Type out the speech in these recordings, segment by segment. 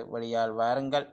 வழியால் வாருங்கள்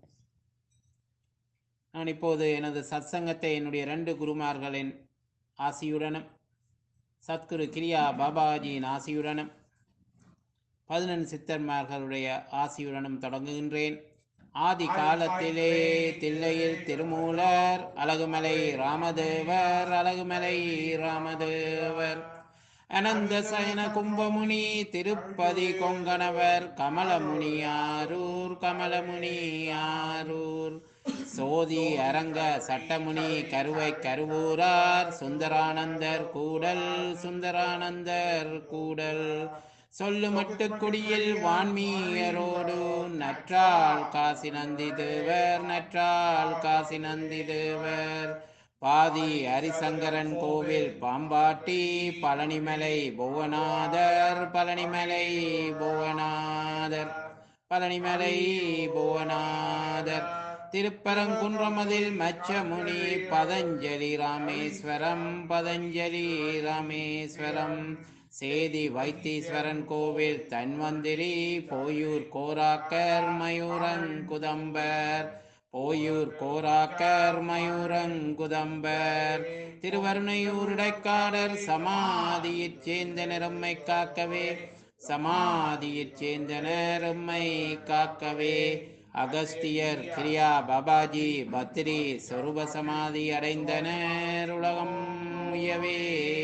நான் இப்போது எனது சத்சங்கத்தை என்னுடைய ரெண்டு குருமார்களின் ஆசியுடனும் சத்குரு கிரியா பாபாஜியின் ஆசியுடனும் பதினெண் சித்தர்மார்களுடைய ஆசியுடனும் தொடங்குகின்றேன் ஆதி காலத்திலே தில்லையில் திருமூலர் அழகுமலை ராமதேவர் அழகுமலை ராமதேவர் அனந்த சயன கும்பமுனி திருப்பதி கொங்கணவர் கமலமுனி ஆரூர் கமலமுனி ஆரூர் சோதி அரங்க சட்டமுனி கருவை கருவூரார் சுந்தரானந்தர் கூடல் சுந்தரானந்தர் கூடல் சொல்லுமட்டு குடியில் வான்மீயரோடு நற்றால் காசி நந்தி தேவர் நற்றால் காசி நந்தி தேவர் பாதி ஹரிசங்கரன் கோவில் பாம்பாட்டி பழனிமலை புவனாதர் பழனிமலை புவனாதர் பழனிமலை புவனாதர் திருப்பரங்குன்றமதில் மச்சமுனி பதஞ்சலி ராமேஸ்வரம் பதஞ்சலி ராமேஸ்வரம் சேதி வைத்தீஸ்வரன் கோவில் தன்வந்திரி போயூர் கோராக்கர் மயூரங்குதம்பர் போயூர் கோராக்கர் மயூரங்குதம்பர் திருவருணையூர் இடைக்காடர் சமாதியிற் சேர்ந்த நிறம்மை காக்கவே சமாதியிற் சேர்ந்த நிறம்மை காக்கவே அகஸ்தியர் கிரியா பாபாஜி பத்ரி சொரூப சமாதி அடைந்தனர் உலகம் உயவே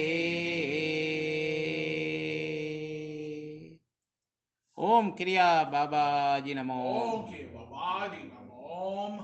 ஓம் கிரியா பாபாஜி நமோ ஓகே பவாதி நமோம்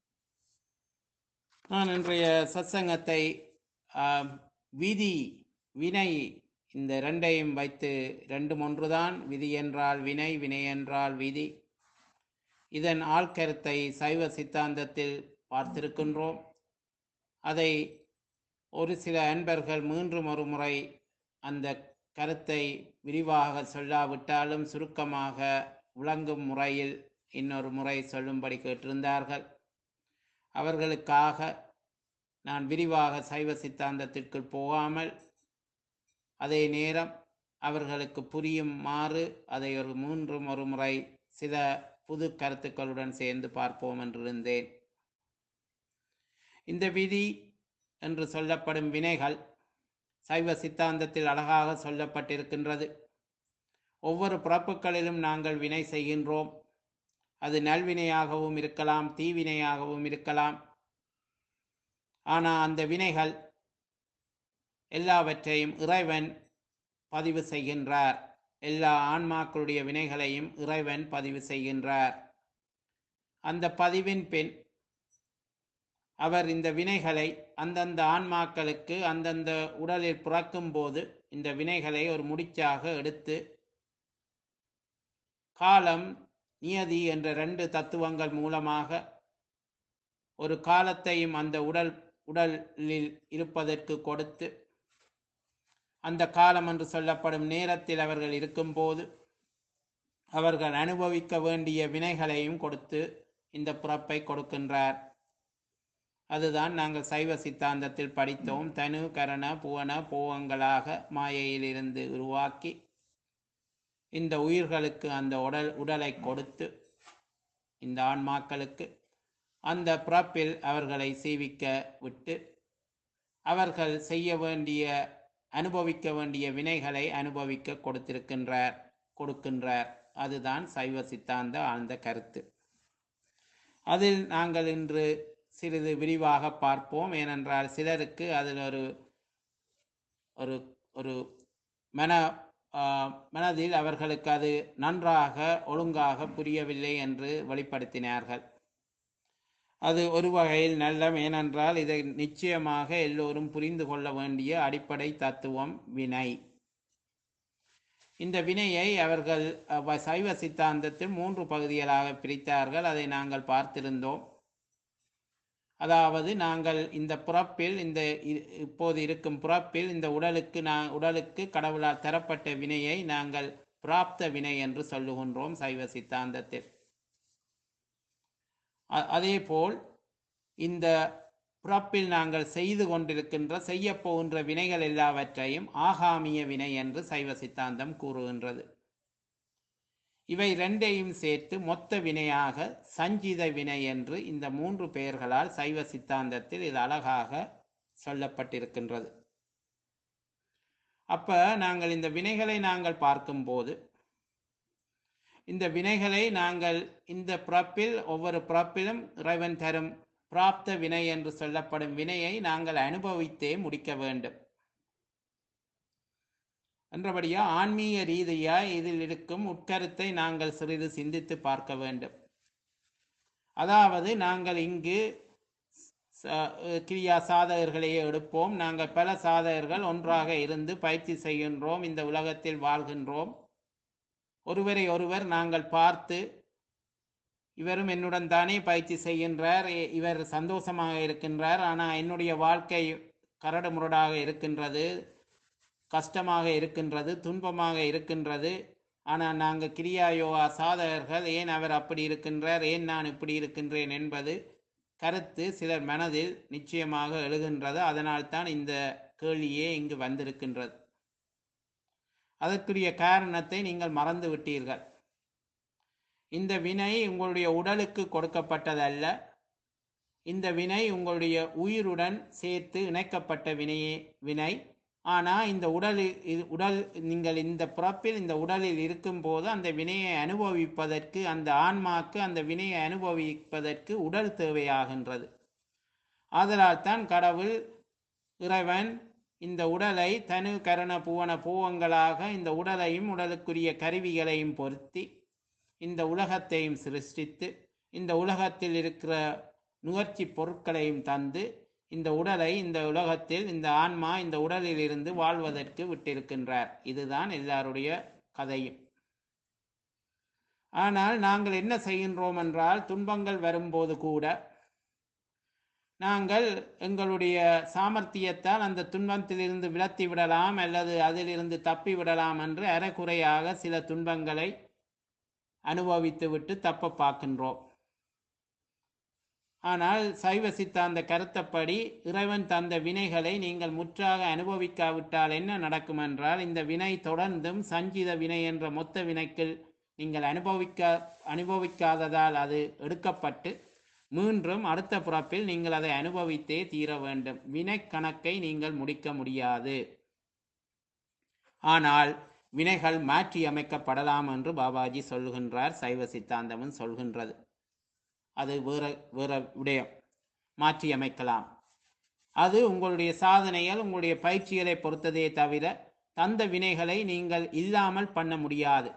நான் இன்றைய சத்சங்கத்தை ஆம், விதி வினை இந்த ரெண்டையும் வைத்து ரெண்டும் ஒன்றுதான் விதி என்றால் வினை வினை என்றால் விதி இதன் ஆழ்கருத்தை சைவ சித்தாந்தத்தில் பார்த்திருக்கின்றோம் அதை ஒரு சில அன்பர்கள் மீண்டும் ஒரு முறை அந்த கருத்தை விரிவாக சொல்லாவிட்டாலும் சுருக்கமாக விளங்கும் முறையில் இன்னொரு முறை சொல்லும்படி கேட்டிருந்தார்கள் அவர்களுக்காக நான் விரிவாக சைவ சித்தாந்தத்திற்குள் போகாமல் அதே நேரம் அவர்களுக்கு புரியுமாறு அதை ஒரு மூன்றும் ஒரு முறை சில புது கருத்துக்களுடன் சேர்ந்து பார்ப்போம் என்றிருந்தேன் இந்த விதி என்று சொல்லப்படும் வினைகள் சைவ சித்தாந்தத்தில் அழகாக சொல்லப்பட்டிருக்கின்றது ஒவ்வொரு பிறப்புகளிலும் நாங்கள் வினை செய்கின்றோம் அது நல்வினையாகவும் இருக்கலாம் தீவினையாகவும் இருக்கலாம் ஆனால் அந்த வினைகள் எல்லாவற்றையும் இறைவன் பதிவு செய்கின்றார் எல்லா ஆன்மாக்களுடைய வினைகளையும் இறைவன் பதிவு செய்கின்றார் அந்த பதிவின் பின் அவர் இந்த வினைகளை அந்தந்த ஆன்மாக்களுக்கு அந்தந்த உடலில் பிறக்கும் போது இந்த வினைகளை ஒரு முடிச்சாக எடுத்து காலம் நியதி என்ற ரெண்டு தத்துவங்கள் மூலமாக ஒரு காலத்தையும் அந்த உடல் உடலில் இருப்பதற்கு கொடுத்து அந்த காலம் என்று சொல்லப்படும் நேரத்தில் அவர்கள் இருக்கும்போது அவர்கள் அனுபவிக்க வேண்டிய வினைகளையும் கொடுத்து இந்த பிறப்பை கொடுக்கின்றார் அதுதான் நாங்கள் சைவ சித்தாந்தத்தில் படித்தோம் தனு கரண புவன போகங்களாக மாயையிலிருந்து உருவாக்கி இந்த உயிர்களுக்கு அந்த உடல் உடலை கொடுத்து இந்த ஆன்மாக்களுக்கு அந்த பிறப்பில் அவர்களை சீவிக்க விட்டு அவர்கள் செய்ய வேண்டிய அனுபவிக்க வேண்டிய வினைகளை அனுபவிக்க கொடுத்திருக்கின்றார் கொடுக்கின்றார் அதுதான் சைவ சித்தாந்த ஆழ்ந்த கருத்து அதில் நாங்கள் இன்று சிறிது விரிவாக பார்ப்போம் ஏனென்றால் சிலருக்கு அதில் ஒரு ஒரு ஒரு மன ஆஹ், மனதில் அவர்களுக்கு அது நன்றாக ஒழுங்காக புரியவில்லை என்று வெளிப்படுத்தினார்கள் அது ஒரு வகையில் நல்ல ஏனென்றால் இதை நிச்சயமாக எல்லோரும் புரிந்து கொள்ள வேண்டிய அடிப்படை தத்துவம் வினை இந்த வினையை அவர்கள் அஹ், சைவ சித்தாந்தத்தில் மூன்று பகுதிகளாக பிரித்தார்கள் அதை நாங்கள் பார்த்திருந்தோம் அதாவது நாங்கள் இந்த பிறப்பில் இந்த இ- இப்போது இருக்கும் பிறப்பில் இந்த உடலுக்கு நான் உடலுக்கு கடவுளால் தரப்பட்ட வினையை நாங்கள் பிராப்த வினை என்று சொல்லுகின்றோம் சைவ சித்தாந்தத்தில் அ- அதேபோல் இந்த பிறப்பில் நாங்கள் செய்து கொண்டிருக்கின்ற செய்யப் போகின்ற வினைகள் எல்லாவற்றையும் ஆகாமிய வினை என்று சைவ சித்தாந்தம் கூறுகின்றது இவை ரெண்டையும் சேர்த்து மொத்த வினையாக சஞ்சித வினை என்று இந்த மூன்று பெயர்களால் சைவ சித்தாந்தத்தில் இது அழகாக சொல்லப்பட்டிருக்கின்றது அப்ப நாங்கள் இந்த வினைகளை நாங்கள் பார்க்கும்போது இந்த வினைகளை நாங்கள் இந்த பிறப்பில் ஒவ்வொரு பிறப்பிலும் இறைவன் தரும் பிராப்த வினை என்று சொல்லப்படும் வினையை நாங்கள் அனுபவித்தே முடிக்க வேண்டும் என்றபடியா ஆன்மீக ரீதியா இதில் இருக்கும் உட்கருத்தை நாங்கள் சிறிது சிந்தித்து பார்க்க வேண்டும் அதாவது நாங்கள் இங்கு ச- கிரியா சாதகர்களையே எடுப்போம் நாங்கள் பல சாதகர்கள் ஒன்றாக இருந்து பயிற்சி செய்கின்றோம் இந்த உலகத்தில் வாழ்கின்றோம் ஒருவரை ஒருவர் நாங்கள் பார்த்து இவரும் என்னுடன் தானே பயிற்சி செய்கின்றார் இ- இவர் சந்தோஷமாக இருக்கின்றார் ஆனால் என்னுடைய வாழ்க்கை கரடு முரடாக இருக்கின்றது கஷ்டமாக இருக்கின்றது துன்பமாக இருக்கின்றது ஆனால் நாங்கள் கிரியா யோகா சாதகர்கள் ஏன் அவர் அப்படி இருக்கின்றார் ஏன் நான் இப்படி இருக்கின்றேன் என்பது கருத்து சிலர் மனதில் நிச்சயமாக எழுகின்றது அதனால்தான் இந்த கேள்வியே இங்கு வந்திருக்கின்றது அதற்குரிய காரணத்தை நீங்கள் மறந்து விட்டீர்கள் இந்த வினை உங்களுடைய உடலுக்கு கொடுக்கப்பட்டதல்ல இந்த வினை உங்களுடைய உயிருடன் சேர்த்து இணைக்கப்பட்ட வினையே வினை ஆனால் இந்த உடலில் இது- உடல் நீங்கள் இந்த பிறப்பில் இந்த உடலில் இருக்கும்போது அந்த வினையை அனுபவிப்பதற்கு அந்த ஆன்மாக்கு அந்த வினையை அனுபவிப்பதற்கு உடல் தேவையாகின்றது ஆதலால் தான் கடவுள் இறைவன் இந்த உடலை தனு கரண புவன பூவங்களாக இந்த உடலையும் உடலுக்குரிய கருவிகளையும் பொருத்தி இந்த உலகத்தையும் சிருஷ்டித்து இந்த உலகத்தில் இருக்கிற நுகர்ச்சி பொருட்களையும் தந்து இந்த உடலை இந்த உலகத்தில் இந்த ஆன்மா இந்த உடலில் இருந்து வாழ்வதற்கு விட்டிருக்கின்றார் இதுதான் எல்லாருடைய கதையும் ஆனால் நாங்கள் என்ன செய்கின்றோம் என்றால் துன்பங்கள் வரும்போது கூட நாங்கள் எங்களுடைய சாமர்த்தியத்தால் அந்த துன்பத்திலிருந்து விலத்தி விடலாம் அல்லது அதிலிருந்து தப்பி விடலாம் என்று அறகுறையாக சில துன்பங்களை அனுபவித்துவிட்டு தப்ப பார்க்கின்றோம் ஆனால் சைவ சித்தாந்த கருத்தப்படி இறைவன் தந்த வினைகளை நீங்கள் முற்றாக அனுபவிக்காவிட்டால் என்ன நடக்கும் என்றால் இந்த வினை தொடர்ந்தும் சஞ்சித வினை என்ற மொத்த வினைக்கு நீங்கள் அனுபவிக்க அனுபவிக்காததால் அது எடுக்கப்பட்டு மீண்டும் அடுத்த பிறப்பில் நீங்கள் அதை அனுபவித்தே தீர வேண்டும் வினை கணக்கை நீங்கள் முடிக்க முடியாது ஆனால் வினைகள் மாற்றி அமைக்கப்படலாம் என்று பாபாஜி சொல்கின்றார் சைவ சித்தாந்தமும் சொல்கின்றது அது வேற வேற விடயம் மாற்றி அமைக்கலாம் அது உங்களுடைய சாதனைகள் உங்களுடைய பயிற்சிகளை பொறுத்ததே தவிர தந்த வினைகளை நீங்கள் இல்லாமல் பண்ண முடியாது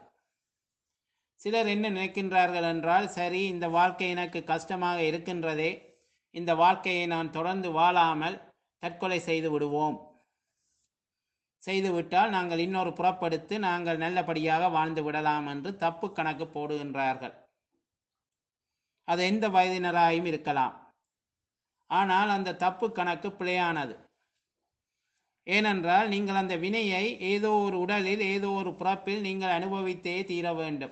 சிலர் என்ன நினைக்கின்றார்கள் என்றால் சரி இந்த வாழ்க்கை எனக்கு கஷ்டமாக இருக்கின்றதே இந்த வாழ்க்கையை நான் தொடர்ந்து வாழாமல் தற்கொலை செய்து விடுவோம் செய்துவிட்டால் நாங்கள் இன்னொரு புறப்படுத்து நாங்கள் நல்லபடியாக வாழ்ந்து விடலாம் என்று தப்பு கணக்கு போடுகின்றார்கள் அது எந்த வயதினராயும் இருக்கலாம் ஆனால் அந்த தப்பு கணக்கு பிழையானது ஏனென்றால் நீங்கள் அந்த வினையை ஏதோ ஒரு உடலில் ஏதோ ஒரு பிறப்பில் நீங்கள் அனுபவித்தே தீர வேண்டும்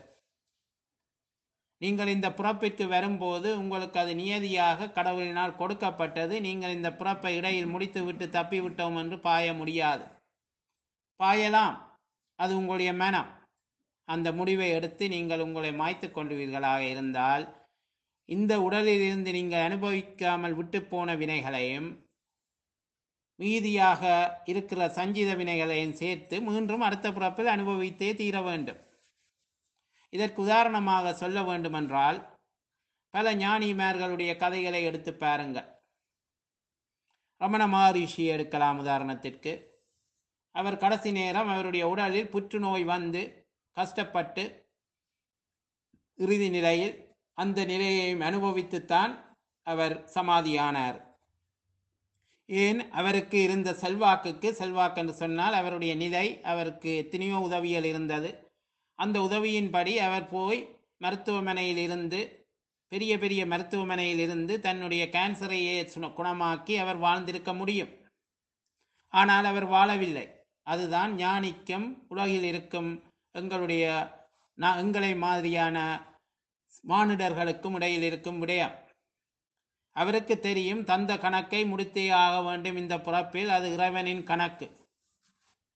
நீங்கள் இந்த பிறப்பிற்கு வரும்போது உங்களுக்கு அது நியதியாக கடவுளினால் கொடுக்கப்பட்டது நீங்கள் இந்த பிறப்பை இடையில் முடித்துவிட்டு தப்பிவிட்டோம் என்று பாய முடியாது பாயலாம் அது உங்களுடைய மனம் அந்த முடிவை எடுத்து நீங்கள் உங்களை மாய்த்து கொண்டுவீர்களாக இருந்தால் இந்த உடலில் இருந்து நீங்கள் அனுபவிக்காமல் விட்டு போன வினைகளையும் மீதியாக இருக்கிற சஞ்சித வினைகளையும் சேர்த்து மீண்டும் அடுத்த பிறப்பில் அனுபவித்தே தீர வேண்டும் இதற்கு உதாரணமாக சொல்ல வேண்டுமென்றால் பல ஞானிமார்களுடைய கதைகளை எடுத்து பாருங்கள் ரமண மகரிஷியை எடுக்கலாம் உதாரணத்திற்கு அவர் கடைசி நேரம் அவருடைய உடலில் புற்றுநோய் வந்து கஷ்டப்பட்டு இறுதி நிலையில் அந்த நிலையை அனுபவித்துத்தான் அவர் சமாதியானார் ஏன் அவருக்கு இருந்த செல்வாக்குக்கு செல்வாக்கு என்று சொன்னால் அவருடைய நிலை அவருக்கு எத்தனையோ உதவிகள் இருந்தது அந்த உதவியின்படி அவர் போய் மருத்துவமனையில் இருந்து பெரிய பெரிய மருத்துவமனையில் இருந்து தன்னுடைய கேன்சரையே சுன- குணமாக்கி அவர் வாழ்ந்திருக்க முடியும் ஆனால் அவர் வாழவில்லை அதுதான் ஞானிக்கும் உலகில் இருக்கும் எங்களுடைய நா- எங்களை மாதிரியான மானிடர்களுக்கும் இடையில் இருக்கும் விடயம் அவருக்கு தெரியும் தந்த கணக்கை முடித்தே ஆக வேண்டும் இந்த பிறப்பில் அது இறைவனின் கணக்கு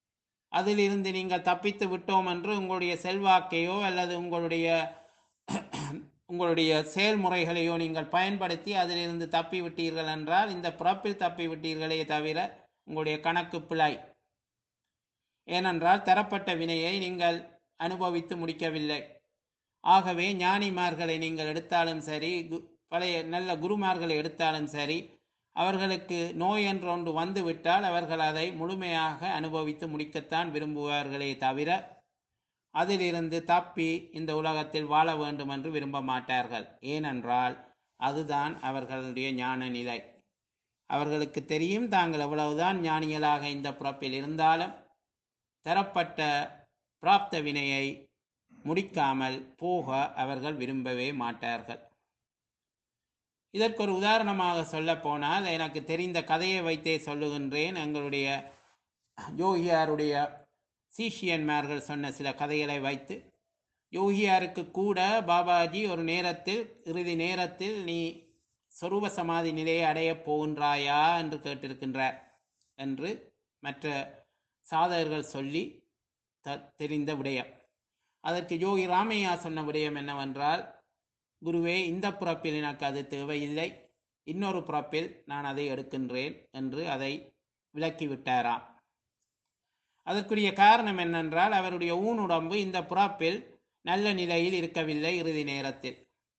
அதிலிருந்து நீங்கள் தப்பித்து விட்டோம் என்று உங்களுடைய செல்வாக்கையோ அல்லது உங்களுடைய உங்களுடைய செயல்முறைகளையோ நீங்கள் பயன்படுத்தி அதிலிருந்து தப்பி விட்டீர்கள் என்றால் இந்த பிறப்பில் தப்பி விட்டீர்களே தவிர உங்களுடைய கணக்கு பிழை ஏனென்றால் தரப்பட்ட வினையை நீங்கள் அனுபவித்து முடிக்கவில்லை ஆகவே ஞானிமார்களை நீங்கள் எடுத்தாலும் சரி கு- பழைய நல்ல குருமார்களை எடுத்தாலும் சரி அவர்களுக்கு நோய் என்று ஒன்று வந்துவிட்டால் அவர்கள் அதை முழுமையாக அனுபவித்து முடிக்கத்தான் விரும்புவார்களே தவிர அதிலிருந்து தப்பி இந்த உலகத்தில் வாழ வேண்டும் என்று விரும்ப மாட்டார்கள் ஏனென்றால் அதுதான் அவர்களுடைய ஞான நிலை அவர்களுக்கு தெரியும் தாங்கள் எவ்வளவுதான் ஞானிகளாக இந்த பிறப்பில் இருந்தாலும் தரப்பட்ட பிராப்த வினையை முடிக்காமல் போக அவர்கள் விரும்பவே மாட்டார்கள் இதற்கு ஒரு உதாரணமாக சொல்ல போனால் எனக்கு தெரிந்த கதையை வைத்தே சொல்லுகின்றேன் எங்களுடைய யோகியாருடைய சீஷியன்மார்கள் சொன்ன சில கதைகளை வைத்து யோகியாருக்கு கூட பாபாஜி ஒரு நேரத்தில் இறுதி நேரத்தில் நீ சொரூப சமாதி நிலையை அடையப் போகின்றாயா என்று கேட்டிருக்கின்றார் என்று மற்ற சாதகர்கள் சொல்லி த தெரிந்த விடயம் அதற்கு யோகி ராமையா சொன்ன விடயம் என்னவென்றால் குருவே இந்த பிறப்பில் எனக்கு அது தேவையில்லை இன்னொரு பிறப்பில் நான் அதை எடுக்கின்றேன் என்று அதை விளக்கிவிட்டாராம் அதற்குரிய காரணம் என்னென்றால் அவருடைய ஊனுடம்பு இந்த பிறப்பில் நல்ல நிலையில் இருக்கவில்லை இறுதி நேரத்தில்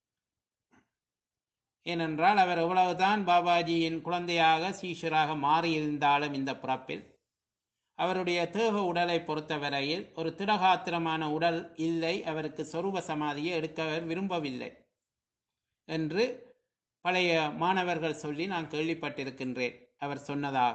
ஏனென்றால் அவர் எவ்வளவுதான் பாபாஜியின் குழந்தையாக சீஷராக மாறியிருந்தாலும் இந்த பிறப்பில் அவருடைய தேக உடலை பொறுத்தவரையில் ஒரு திடகாத்திரமான உடல் இல்லை அவருக்கு சொரூப சமாதியை எடுக்க அவர் விரும்பவில்லை என்று பழைய மாணவர்கள் சொல்லி நான் கேள்விப்பட்டிருக்கின்றேன் அவர் சொன்னதாக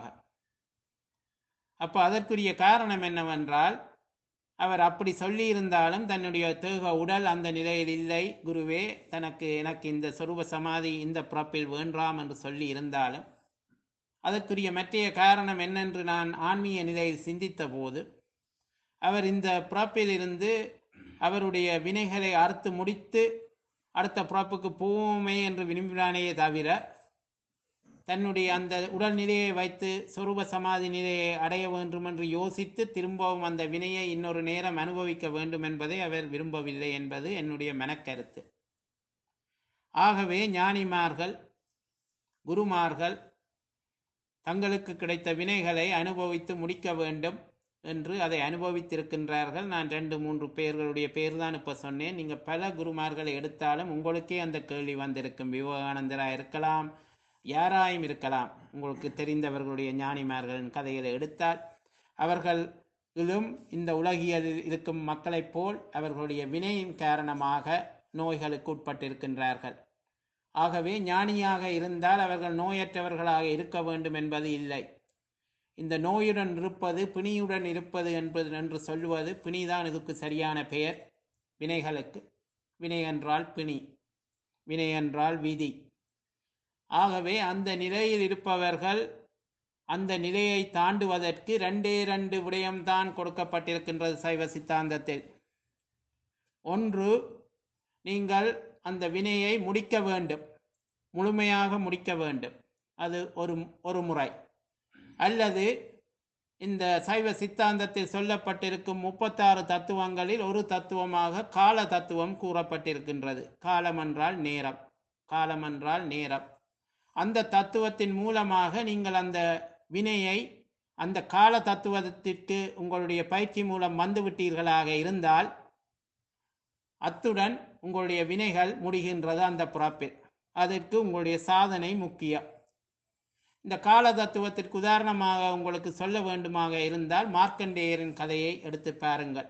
அப்போ அதற்குரிய காரணம் என்னவென்றால் அவர் அப்படி சொல்லியிருந்தாலும் தன்னுடைய தேக உடல் அந்த நிலையில் இல்லை குருவே தனக்கு எனக்கு இந்த சொரூப சமாதி இந்த பிறப்பில் வேண்டாம் என்று சொல்லி இருந்தாலும் அதற்குரிய மற்றைய காரணம் என்னென்று நான் ஆன்மீக நிலையில் சிந்தித்த போது அவர் இந்த பிறப்பிலிருந்து அவருடைய வினைகளை அறுத்து முடித்து அடுத்த பிறப்புக்கு போவோமே என்று விரும்பினானே தவிர தன்னுடைய அந்த உடல் நிலையை வைத்து சொரூப சமாதி நிலையை அடைய வேண்டும் என்று யோசித்து திரும்பவும் அந்த வினையை இன்னொரு நேரம் அனுபவிக்க வேண்டும் என்பதை அவர் விரும்பவில்லை என்பது என்னுடைய மனக்கருத்து ஆகவே ஞானிமார்கள் குருமார்கள் தங்களுக்கு கிடைத்த வினைகளை அனுபவித்து முடிக்க வேண்டும் என்று அதை அனுபவித்திருக்கின்றார்கள் நான் ரெண்டு மூன்று பேர்களுடைய பேர் தான் இப்போ சொன்னேன் நீங்கள் பல குருமார்களை எடுத்தாலும் உங்களுக்கே அந்த கேள்வி வந்திருக்கும் விவேகானந்தரா இருக்கலாம் யாராயும் இருக்கலாம் உங்களுக்கு தெரிந்தவர்களுடைய ஞானிமார்களின் கதைகளை எடுத்தால் அவர்களும் இந்த உலகியலில் இருக்கும் மக்களைப் போல் அவர்களுடைய வினையின் காரணமாக நோய்களுக்கு உட்பட்டிருக்கின்றார்கள் ஆகவே ஞானியாக இருந்தால் அவர்கள் நோயற்றவர்களாக இருக்க வேண்டும் என்பது இல்லை இந்த நோயுடன் இருப்பது பிணியுடன் இருப்பது என்பது என்று சொல்லுவது பிணிதான் இதுக்கு சரியான பெயர் வினைகளுக்கு வினை என்றால் பிணி வினை என்றால் விதி ஆகவே அந்த நிலையில் இருப்பவர்கள் அந்த நிலையை தாண்டுவதற்கு ரெண்டே ரெண்டு விடயம்தான் கொடுக்கப்பட்டிருக்கின்றது சைவ சித்தாந்தத்தில் ஒன்று நீங்கள் அந்த வினையை முடிக்க வேண்டும் முழுமையாக முடிக்க வேண்டும் அது ஒரு ஒரு முறை அல்லது இந்த சைவ சித்தாந்தத்தில் சொல்லப்பட்டிருக்கும் முப்பத்தாறு தத்துவங்களில் ஒரு தத்துவமாக கால தத்துவம் கூறப்பட்டிருக்கின்றது காலம் என்றால் நேரம் காலம் என்றால் நேரம் அந்த தத்துவத்தின் மூலமாக நீங்கள் அந்த வினையை அந்த கால தத்துவத்திற்கு உங்களுடைய பயிற்சி மூலம் வந்துவிட்டீர்களாக இருந்தால் அத்துடன் உங்களுடைய வினைகள் முடிகின்றது அந்த பிறப்பில் அதற்கு உங்களுடைய சாதனை முக்கியம் இந்த கால தத்துவத்திற்கு உதாரணமாக உங்களுக்கு சொல்ல வேண்டுமாக இருந்தால் மார்க்கண்டேயரின் கதையை எடுத்து பாருங்கள்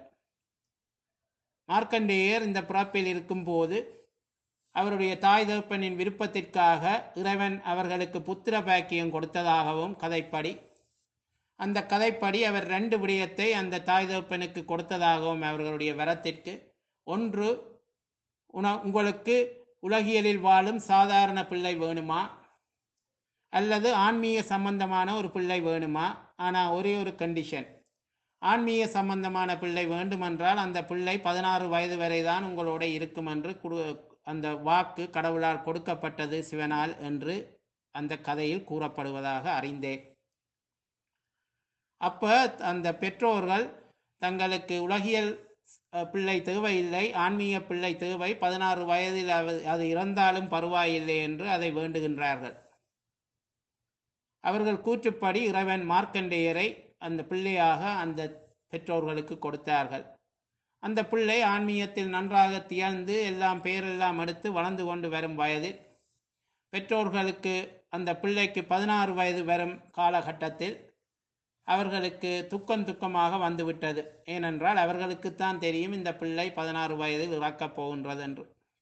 மார்க்கண்டேயர் இந்த பிறப்பில் இருக்கும்போது அவருடைய தாய் தகப்பனின் விருப்பத்திற்காக இறைவன் அவர்களுக்கு புத்திர பாக்கியம் கொடுத்ததாகவும் கதைப்படி அந்த கதைப்படி அவர் ரெண்டு விடயத்தை அந்த தாய் தகப்பனுக்கு கொடுத்ததாகவும் அவர்களுடைய வரத்திற்கு ஒன்று உன உங்களுக்கு உலகியலில் வாழும் சாதாரண பிள்ளை வேணுமா அல்லது ஆன்மீக சம்பந்தமான ஒரு பிள்ளை வேணுமா ஆனால் ஒரே ஒரு கண்டிஷன் ஆன்மீக சம்பந்தமான பிள்ளை வேண்டுமென்றால் அந்த பிள்ளை பதினாறு வயது வரை தான் உங்களோட இருக்கும் என்று குடு அந்த வாக்கு கடவுளால் கொடுக்கப்பட்டது சிவனால் என்று அந்த கதையில் கூறப்படுவதாக அறிந்தேன் அப்ப அந்த பெற்றோர்கள் தங்களுக்கு உலகியல் அஹ், பிள்ளை தேவையில்லை ஆன்மீக பிள்ளை தேவை பதினாறு வயதில் அவ- அது இறந்தாலும் பரவாயில்லை என்று அதை வேண்டுகின்றார்கள் அவர்கள் கூற்றுப்படி இறைவன் மார்க்கண்டேயரை அந்த பிள்ளையாக அந்த பெற்றோர்களுக்கு கொடுத்தார்கள் அந்த பிள்ளை ஆன்மீகத்தில் நன்றாக தியழ்ந்து எல்லாம் பெயரெல்லாம் எடுத்து வளர்ந்து கொண்டு வரும் வயதில் பெற்றோர்களுக்கு அந்த பிள்ளைக்கு பதினாறு வயது வரும் காலகட்டத்தில் அவர்களுக்கு துக்கம் துக்கமாக வந்துவிட்டது ஏனென்றால் அவர்களுக்குத்தான் தெரியும் இந்த பிள்ளை பதினாறு வயதில் இறக்கப் போகின்றது என்று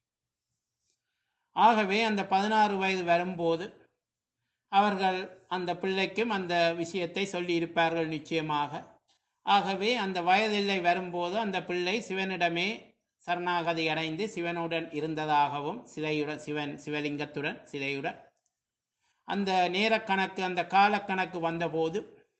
ஆகவே அந்த பதினாறு வயது வரும்போது அவர்கள் அந்த பிள்ளைக்கும் அந்த விஷயத்தை சொல்லி இருப்பார்கள் நிச்சயமாக ஆகவே அந்த வயதில்லை வரும்போது அந்த பிள்ளை சிவனிடமே சரணாகதி அடைந்து சிவனுடன் இருந்ததாகவும் சிலையுடன் சிவன் சிவலிங்கத்துடன் சிலையுடன் அந்த நேரக்கணக்கு அந்த காலக்கணக்கு வந்தபோது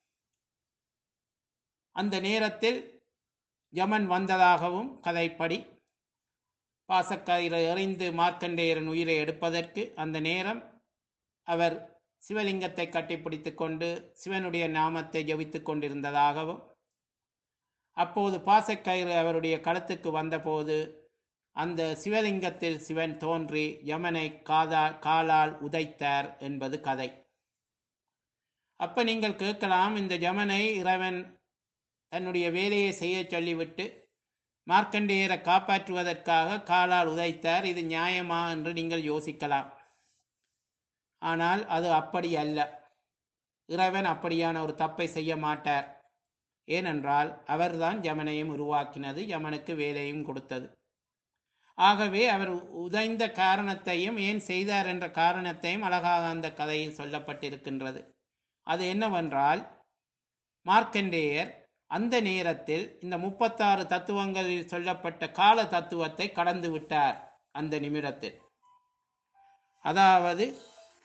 அந்த நேரத்தில் யமன் வந்ததாகவும் கதைப்படி பாசக்கயிறு எறிந்து மார்க்கண்டேயரின் உயிரை எடுப்பதற்கு அந்த நேரம் அவர் சிவலிங்கத்தை கட்டிப்பிடித்துக் கொண்டு சிவனுடைய நாமத்தை ஜபித்துக் கொண்டிருந்ததாகவும் அப்போது பாசக்கயிறு அவருடைய களத்துக்கு வந்தபோது அந்த சிவலிங்கத்தில் சிவன் தோன்றி யமனை காதா காலால் உதைத்தார் என்பது கதை அப்ப நீங்கள் கேட்கலாம் இந்த யமனை இறைவன் தன்னுடைய வேலையை செய்ய சொல்லிவிட்டு மார்க்கண்டேயரை காப்பாற்றுவதற்காக காலால் உதைத்தார் இது நியாயமா என்று நீங்கள் யோசிக்கலாம் ஆனால் அது அப்படி அல்ல இறைவன் அப்படியான ஒரு தப்பை செய்ய மாட்டார் ஏனென்றால் அவர்தான் யமனையும் உருவாக்கினது யமனுக்கு வேலையும் கொடுத்தது ஆகவே அவர் உதைந்த காரணத்தையும் ஏன் செய்தார் என்ற காரணத்தையும் அழகாக அந்த கதையில் சொல்லப்பட்டிருக்கின்றது அது என்னவென்றால் மார்க்கண்டேயர் அந்த நேரத்தில் இந்த முப்பத்தாறு தத்துவங்களில் சொல்லப்பட்ட கால தத்துவத்தை கடந்து விட்டார் அந்த நிமிடத்தில் அதாவது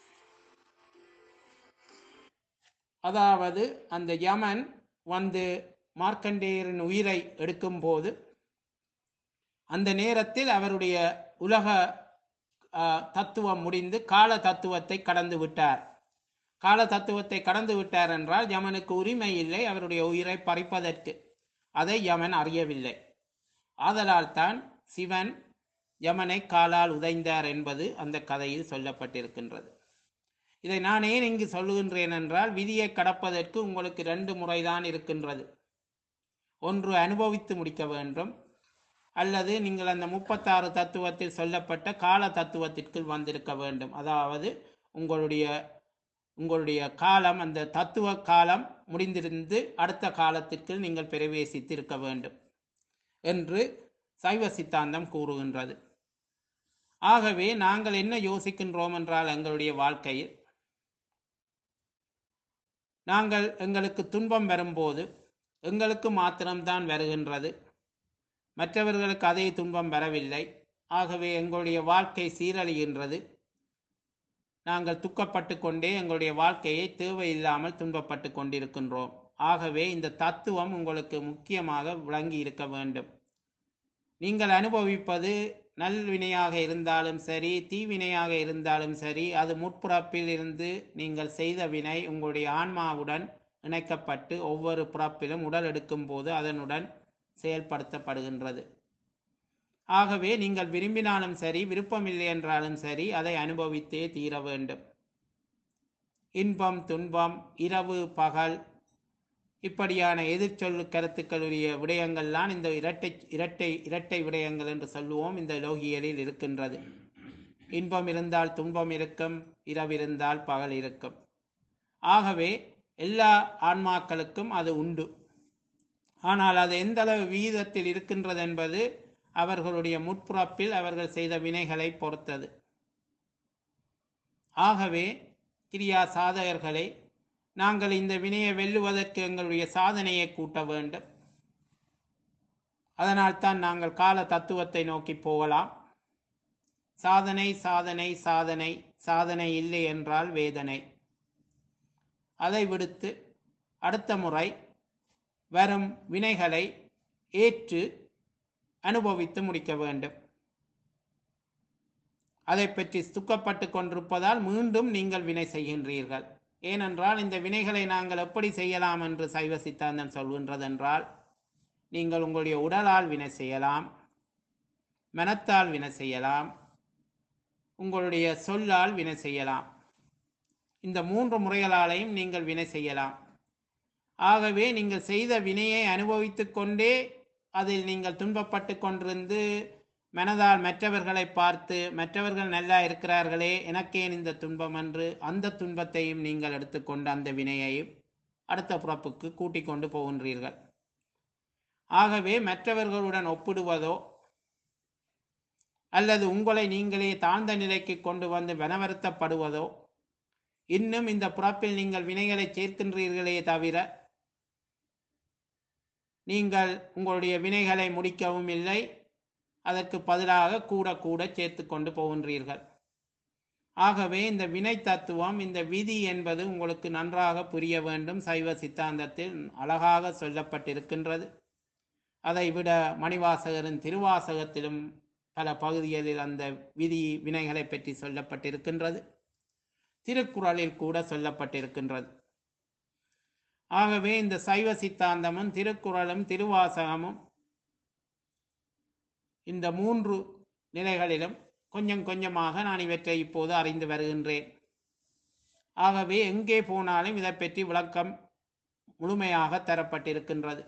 அதாவது அந்த யமன் வந்து மார்க்கண்டேயரின் உயிரை எடுக்கும்போது அந்த நேரத்தில் அவருடைய உலக ஆ, தத்துவம் முடிந்து கால தத்துவத்தை கடந்து விட்டார் கால தத்துவத்தை கடந்து விட்டார் என்றால் யமனுக்கு உரிமை இல்லை அவருடைய உயிரை பறிப்பதற்கு அதை யமன் அறியவில்லை ஆதலால் தான் சிவன் யமனை காலால் உதைந்தார் என்பது அந்த கதையில் சொல்லப்பட்டிருக்கின்றது இதை நான் ஏன் இங்கு சொல்லுகின்றேன் என்றால் விதியை கடப்பதற்கு உங்களுக்கு ரெண்டு முறைதான் இருக்கின்றது ஒன்று அனுபவித்து முடிக்க வேண்டும் அல்லது நீங்கள் அந்த முப்பத்தாறு தத்துவத்தில் சொல்லப்பட்ட கால தத்துவத்திற்குள் வந்திருக்க வேண்டும் அதாவது உங்களுடைய உங்களுடைய காலம் அந்த தத்துவ காலம் முடிந்திருந்து அடுத்த காலத்திற்கு நீங்கள் பிரவேசித்து இருக்க வேண்டும் என்று சைவ சித்தாந்தம் கூறுகின்றது ஆகவே நாங்கள் என்ன யோசிக்கின்றோம் என்றால் எங்களுடைய வாழ்க்கையில் நாங்கள் எங்களுக்கு துன்பம் வரும்போது எங்களுக்கு மாத்திரம்தான் வருகின்றது மற்றவர்களுக்கு அதே துன்பம் வரவில்லை ஆகவே எங்களுடைய வாழ்க்கை சீரழிகின்றது நாங்கள் துக்கப்பட்டு கொண்டே எங்களுடைய வாழ்க்கையை தேவையில்லாமல் துன்பப்பட்டு கொண்டிருக்கின்றோம் ஆகவே இந்த தத்துவம் உங்களுக்கு முக்கியமாக விளங்கி இருக்க வேண்டும் நீங்கள் அனுபவிப்பது நல்வினையாக இருந்தாலும் சரி தீவினையாக இருந்தாலும் சரி அது முற்பிறப்பில் இருந்து நீங்கள் செய்த வினை உங்களுடைய ஆன்மாவுடன் இணைக்கப்பட்டு ஒவ்வொரு பிறப்பிலும் உடல் எடுக்கும் போது அதனுடன் செயல்படுத்தப்படுகின்றது ஆகவே நீங்கள் விரும்பினாலும் சரி விருப்பமில்லை என்றாலும் சரி அதை அனுபவித்தே தீர வேண்டும் இன்பம் துன்பம் இரவு பகல் இப்படியான எதிர்ச்சொல் கருத்துக்களுடைய விடயங்கள்லாம் இந்த இரட்டை இரட்டை இரட்டை விடயங்கள் என்று சொல்லுவோம் இந்த லோகியலில் இருக்கின்றது இன்பம் இருந்தால் துன்பம் இருக்கும் இரவு இருந்தால் பகல் இருக்கும் ஆகவே எல்லா ஆன்மாக்களுக்கும் அது உண்டு ஆனால் அது எந்த அளவு விகிதத்தில் இருக்கின்றது என்பது அவர்களுடைய முற்பிறப்பில் அவர்கள் செய்த வினைகளை பொறுத்தது ஆகவே கிரியா சாதகர்களே நாங்கள் இந்த வினையை வெல்லுவதற்கு எங்களுடைய சாதனையை கூட்ட வேண்டும் அதனால்தான் நாங்கள் கால தத்துவத்தை நோக்கி போகலாம் சாதனை சாதனை சாதனை சாதனை இல்லை என்றால் வேதனை அதை விடுத்து அடுத்த முறை வரும் வினைகளை ஏற்று அனுபவித்து முடிக்க வேண்டும் அதை பற்றி துக்கப்பட்டு கொண்டிருப்பதால் மீண்டும் நீங்கள் வினை செய்கின்றீர்கள் ஏனென்றால் இந்த வினைகளை நாங்கள் எப்படி செய்யலாம் என்று சைவ சித்தாந்தம் சொல்கின்றதென்றால் நீங்கள் உங்களுடைய உடலால் வினை செய்யலாம் மனத்தால் வினை செய்யலாம் உங்களுடைய சொல்லால் வினை செய்யலாம் இந்த மூன்று முறைகளாலையும் நீங்கள் வினை செய்யலாம் ஆகவே நீங்கள் செய்த வினையை அனுபவித்துக் கொண்டே அதில் நீங்கள் துன்பப்பட்டு கொண்டிருந்து மனதால் மற்றவர்களை பார்த்து மற்றவர்கள் நல்லா இருக்கிறார்களே எனக்கேன் இந்த துன்பம் என்று அந்த துன்பத்தையும் நீங்கள் எடுத்துக்கொண்டு அந்த வினையையும் அடுத்த பிறப்புக்கு கூட்டிக் கொண்டு போகின்றீர்கள் ஆகவே மற்றவர்களுடன் ஒப்பிடுவதோ அல்லது உங்களை நீங்களே தாழ்ந்த நிலைக்கு கொண்டு வந்து வனவருத்தப்படுவதோ இன்னும் இந்த பிறப்பில் நீங்கள் வினைகளை சேர்க்கின்றீர்களே தவிர நீங்கள் உங்களுடைய வினைகளை முடிக்கவும் இல்லை அதற்கு பதிலாக கூட கூட சேர்த்து கொண்டு போகின்றீர்கள் ஆகவே இந்த வினை தத்துவம் இந்த விதி என்பது உங்களுக்கு நன்றாக புரிய வேண்டும் சைவ சித்தாந்தத்தில் அழகாக சொல்லப்பட்டிருக்கின்றது அதை விட மணிவாசகரின் திருவாசகத்திலும் பல பகுதிகளில் அந்த விதி வினைகளை பற்றி சொல்லப்பட்டிருக்கின்றது திருக்குறளில் கூட சொல்லப்பட்டிருக்கின்றது ஆகவே இந்த சைவ சித்தாந்தமும் திருக்குறளும் திருவாசகமும் இந்த மூன்று நிலைகளிலும் கொஞ்சம் கொஞ்சமாக நான் இவற்றை இப்போது அறிந்து வருகின்றேன் ஆகவே எங்கே போனாலும் இதை பற்றி விளக்கம் முழுமையாக தரப்பட்டிருக்கின்றது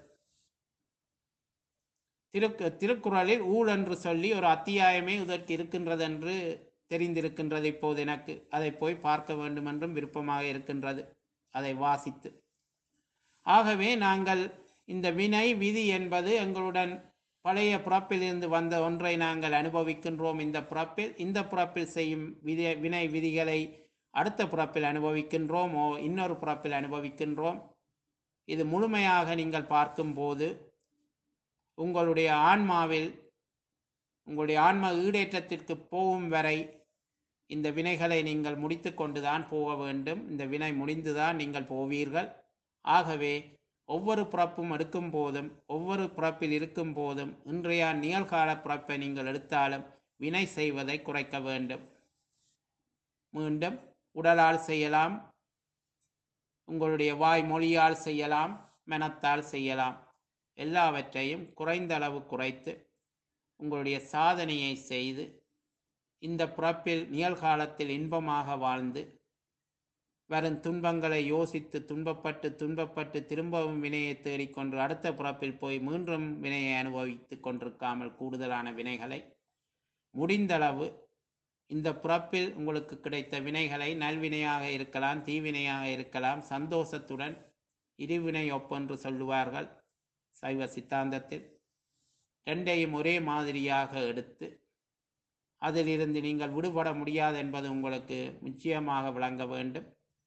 திருக்கு திருக்குறளில் ஊழ் என்று சொல்லி ஒரு அத்தியாயமே இதற்கு இருக்கின்றது என்று தெரிந்திருக்கின்றது இப்போது எனக்கு அதை போய் பார்க்க வேண்டும் என்றும் விருப்பமாக இருக்கின்றது அதை வாசித்து ஆகவே நாங்கள் இந்த வினை விதி என்பது எங்களுடன் பழைய பிறப்பிலிருந்து வந்த ஒன்றை நாங்கள் அனுபவிக்கின்றோம் இந்த பிறப்பில் இந்த பிறப்பில் செய்யும் விதி வினை விதிகளை அடுத்த பிறப்பில் அனுபவிக்கின்றோம் ஓ இன்னொரு பிறப்பில் அனுபவிக்கின்றோம் இது முழுமையாக நீங்கள் பார்க்கும்போது உங்களுடைய ஆன்மாவில் உங்களுடைய ஆன்ம ஈடேற்றத்திற்கு போகும் வரை இந்த வினைகளை நீங்கள் முடித்து கொண்டுதான் போக வேண்டும் இந்த வினை முடிந்துதான் நீங்கள் போவீர்கள் ஆகவே ஒவ்வொரு பிறப்பும் எடுக்கும் போதும் ஒவ்வொரு பிறப்பில் இருக்கும் போதும் இன்றைய நிகழ்கால பிறப்பை நீங்கள் எடுத்தாலும் வினை செய்வதை குறைக்க வேண்டும் மீண்டும் உடலால் செய்யலாம் உங்களுடைய வாய் மொழியால் செய்யலாம் மனத்தால் செய்யலாம் எல்லாவற்றையும் குறைந்த அளவு குறைத்து உங்களுடைய சாதனையை செய்து இந்த பிறப்பில் நிகழ்காலத்தில் இன்பமாக வாழ்ந்து வரும் துன்பங்களை யோசித்து துன்பப்பட்டு துன்பப்பட்டு திரும்பவும் வினையை தேடிக்கொண்டு அடுத்த பிறப்பில் போய் மீண்டும் வினையை அனுபவித்துக் கொண்டிருக்காமல் கூடுதலான வினைகளை முடிந்தளவு இந்த பிறப்பில் உங்களுக்கு கிடைத்த வினைகளை நல்வினையாக இருக்கலாம் தீவினையாக இருக்கலாம் சந்தோஷத்துடன் இருவினை ஒப்பென்று சொல்லுவார்கள் சைவ சித்தாந்தத்தில் ரெண்டையும் ஒரே மாதிரியாக எடுத்து அதிலிருந்து நீங்கள் விடுபட முடியாது என்பது உங்களுக்கு நிச்சயமாக விளங்க வேண்டும்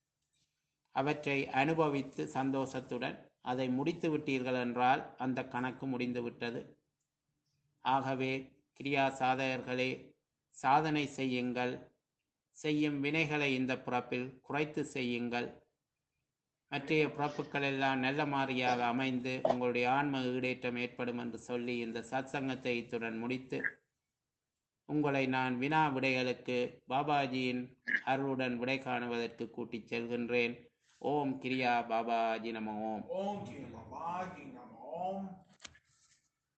அவற்றை அனுபவித்து சந்தோஷத்துடன் அதை முடித்து விட்டீர்கள் என்றால் அந்த கணக்கு முடிந்து விட்டது ஆகவே கிரியா சாதகர்களே சாதனை செய்யுங்கள் செய்யும் வினைகளை இந்த பிறப்பில் குறைத்து செய்யுங்கள் மற்றைய பிறப்புகள் எல்லாம் நல்ல மாறியாக அமைந்து உங்களுடைய ஆன்ம ஈடேற்றம் ஏற்படும் என்று சொல்லி இந்த சத்சங்கத்தை இத்துடன் முடித்து உங்களை நான் வினா விடைகளுக்கு பாபாஜியின் அருளுடன் விடை காணுவதற்கு கூட்டிச் செல்கின்றேன் ஓம் கிரியா பாபாஜி நம ஓம் Om Kiri Babaji Namo Om.